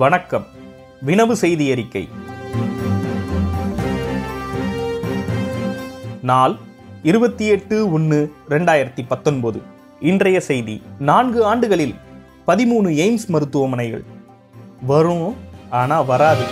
வணக்கம் வினவு செய்தி அறிக்கை நாள் இருபத்தி எட்டு ஒன்று ரெண்டாயிரத்தி பத்தொன்பது இன்றைய செய்தி நான்கு ஆண்டுகளில் பதிமூணு எய்ம்ஸ் மருத்துவமனைகள் வரும் ஆனா வராது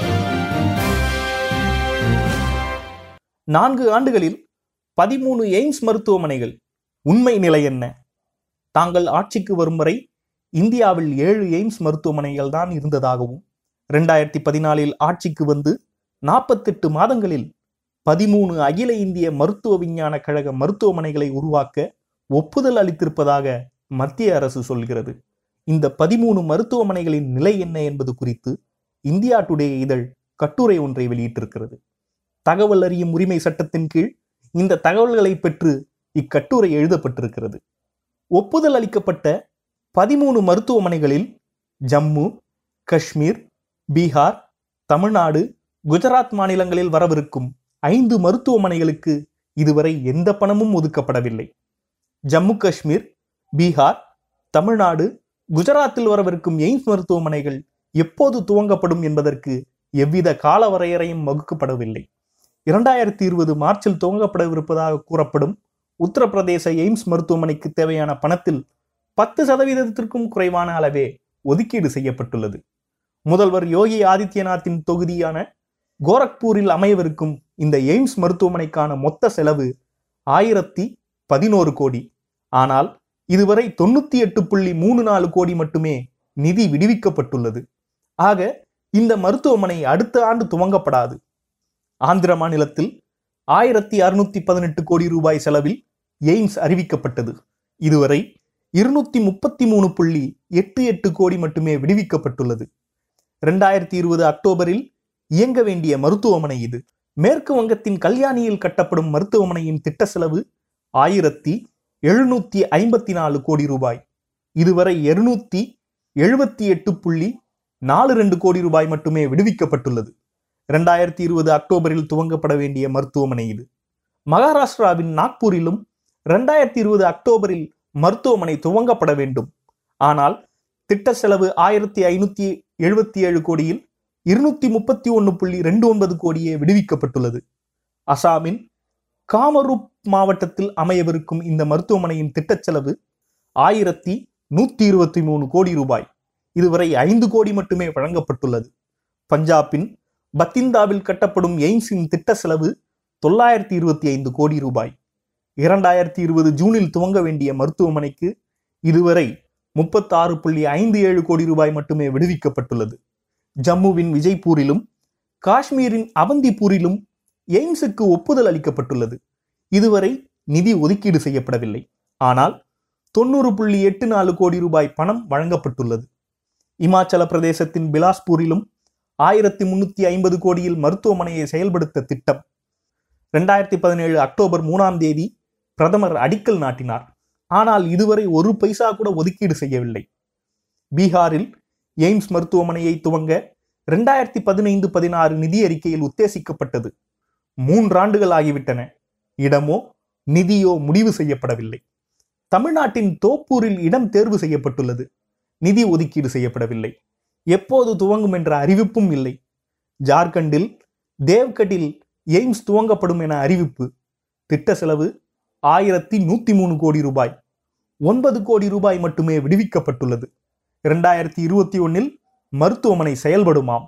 நான்கு ஆண்டுகளில் பதிமூணு எய்ம்ஸ் மருத்துவமனைகள் உண்மை நிலை என்ன தாங்கள் ஆட்சிக்கு வரும் வரை இந்தியாவில் ஏழு எய்ம்ஸ் மருத்துவமனைகள் தான் இருந்ததாகவும் ரெண்டாயிரத்தி பதினாலில் ஆட்சிக்கு வந்து நாற்பத்தெட்டு மாதங்களில் பதிமூணு அகில இந்திய மருத்துவ விஞ்ஞான கழக மருத்துவமனைகளை உருவாக்க ஒப்புதல் அளித்திருப்பதாக மத்திய அரசு சொல்கிறது இந்த பதிமூணு மருத்துவமனைகளின் நிலை என்ன என்பது குறித்து இந்தியா டுடே இதழ் கட்டுரை ஒன்றை வெளியிட்டிருக்கிறது தகவல் அறியும் உரிமை சட்டத்தின் கீழ் இந்த தகவல்களை பெற்று இக்கட்டுரை எழுதப்பட்டிருக்கிறது ஒப்புதல் அளிக்கப்பட்ட பதிமூணு மருத்துவமனைகளில் ஜம்மு காஷ்மீர் பீகார் தமிழ்நாடு குஜராத் மாநிலங்களில் வரவிருக்கும் ஐந்து மருத்துவமனைகளுக்கு இதுவரை எந்த பணமும் ஒதுக்கப்படவில்லை ஜம்மு காஷ்மீர் பீகார் தமிழ்நாடு குஜராத்தில் வரவிருக்கும் எய்ம்ஸ் மருத்துவமனைகள் எப்போது துவங்கப்படும் என்பதற்கு எவ்வித கால வரையறையும் வகுக்கப்படவில்லை இரண்டாயிரத்தி இருபது மார்ச்சில் துவங்கப்படவிருப்பதாக கூறப்படும் உத்தரப்பிரதேச எய்ம்ஸ் மருத்துவமனைக்கு தேவையான பணத்தில் பத்து சதவீதத்திற்கும் குறைவான அளவே ஒதுக்கீடு செய்யப்பட்டுள்ளது முதல்வர் யோகி ஆதித்யநாத்தின் தொகுதியான கோரக்பூரில் அமையவிருக்கும் இந்த எய்ம்ஸ் மருத்துவமனைக்கான மொத்த செலவு ஆயிரத்தி பதினோரு கோடி ஆனால் இதுவரை தொண்ணூத்தி எட்டு புள்ளி மூணு நாலு கோடி மட்டுமே நிதி விடுவிக்கப்பட்டுள்ளது ஆக இந்த மருத்துவமனை அடுத்த ஆண்டு துவங்கப்படாது ஆந்திர மாநிலத்தில் ஆயிரத்தி அறுநூத்தி பதினெட்டு கோடி ரூபாய் செலவில் எய்ம்ஸ் அறிவிக்கப்பட்டது இதுவரை இருநூத்தி முப்பத்தி மூணு புள்ளி எட்டு எட்டு கோடி மட்டுமே விடுவிக்கப்பட்டுள்ளது ரெண்டாயிரத்தி இருபது அக்டோபரில் இயங்க வேண்டிய மருத்துவமனை இது மேற்கு வங்கத்தின் கல்யாணியில் கட்டப்படும் மருத்துவமனையின் திட்ட செலவு ஆயிரத்தி எழுநூத்தி ஐம்பத்தி நாலு கோடி ரூபாய் இதுவரை இருநூத்தி எழுபத்தி எட்டு புள்ளி நாலு ரெண்டு கோடி ரூபாய் மட்டுமே விடுவிக்கப்பட்டுள்ளது இரண்டாயிரத்தி இருபது அக்டோபரில் துவங்கப்பட வேண்டிய மருத்துவமனை இது மகாராஷ்டிராவின் நாக்பூரிலும் இரண்டாயிரத்தி இருபது அக்டோபரில் மருத்துவமனை துவங்கப்பட வேண்டும் ஆனால் திட்ட செலவு ஆயிரத்தி ஐநூத்தி எழுபத்தி ஏழு கோடியில் இருநூத்தி முப்பத்தி ஒன்று புள்ளி ரெண்டு ஒன்பது கோடியே விடுவிக்கப்பட்டுள்ளது அசாமின் காமரூப் மாவட்டத்தில் அமையவிருக்கும் இந்த மருத்துவமனையின் திட்டச் செலவு ஆயிரத்தி நூத்தி இருபத்தி மூணு கோடி ரூபாய் இதுவரை ஐந்து கோடி மட்டுமே வழங்கப்பட்டுள்ளது பஞ்சாபின் பத்திந்தாவில் கட்டப்படும் எய்ம்ஸின் திட்ட செலவு தொள்ளாயிரத்தி இருபத்தி ஐந்து கோடி ரூபாய் இரண்டாயிரத்தி இருபது ஜூனில் துவங்க வேண்டிய மருத்துவமனைக்கு இதுவரை முப்பத்தாறு புள்ளி ஐந்து ஏழு கோடி ரூபாய் மட்டுமே விடுவிக்கப்பட்டுள்ளது ஜம்முவின் விஜய்பூரிலும் காஷ்மீரின் அவந்திபூரிலும் எய்ம்ஸுக்கு ஒப்புதல் அளிக்கப்பட்டுள்ளது இதுவரை நிதி ஒதுக்கீடு செய்யப்படவில்லை ஆனால் தொண்ணூறு புள்ளி எட்டு நாலு கோடி ரூபாய் பணம் வழங்கப்பட்டுள்ளது இமாச்சல பிரதேசத்தின் பிலாஸ்பூரிலும் ஆயிரத்தி முன்னூத்தி ஐம்பது கோடியில் மருத்துவமனையை செயல்படுத்த திட்டம் ரெண்டாயிரத்தி பதினேழு அக்டோபர் மூணாம் தேதி பிரதமர் அடிக்கல் நாட்டினார் ஆனால் இதுவரை ஒரு பைசா கூட ஒதுக்கீடு செய்யவில்லை பீகாரில் எய்ம்ஸ் மருத்துவமனையை துவங்க ரெண்டாயிரத்தி பதினைந்து பதினாறு நிதி அறிக்கையில் உத்தேசிக்கப்பட்டது மூன்றாண்டுகள் ஆகிவிட்டன இடமோ நிதியோ முடிவு செய்யப்படவில்லை தமிழ்நாட்டின் தோப்பூரில் இடம் தேர்வு செய்யப்பட்டுள்ளது நிதி ஒதுக்கீடு செய்யப்படவில்லை எப்போது துவங்கும் என்ற அறிவிப்பும் இல்லை ஜார்க்கண்டில் தேவ்கட்டில் எய்ம்ஸ் துவங்கப்படும் என அறிவிப்பு திட்ட செலவு ஆயிரத்தி நூத்தி மூணு கோடி ரூபாய் ஒன்பது கோடி ரூபாய் மட்டுமே விடுவிக்கப்பட்டுள்ளது இரண்டாயிரத்தி இருபத்தி ஒன்னில் மருத்துவமனை செயல்படுமாம்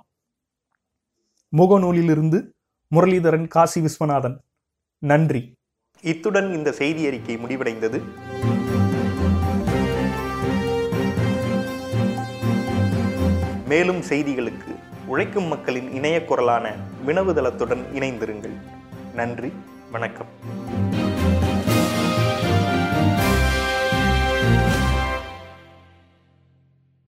முகநூலிலிருந்து முரளிதரன் காசி விஸ்வநாதன் நன்றி இத்துடன் இந்த செய்தி அறிக்கை முடிவடைந்தது மேலும் செய்திகளுக்கு உழைக்கும் மக்களின் இணைய குரலான வினவுதளத்துடன் இணைந்திருங்கள் நன்றி வணக்கம்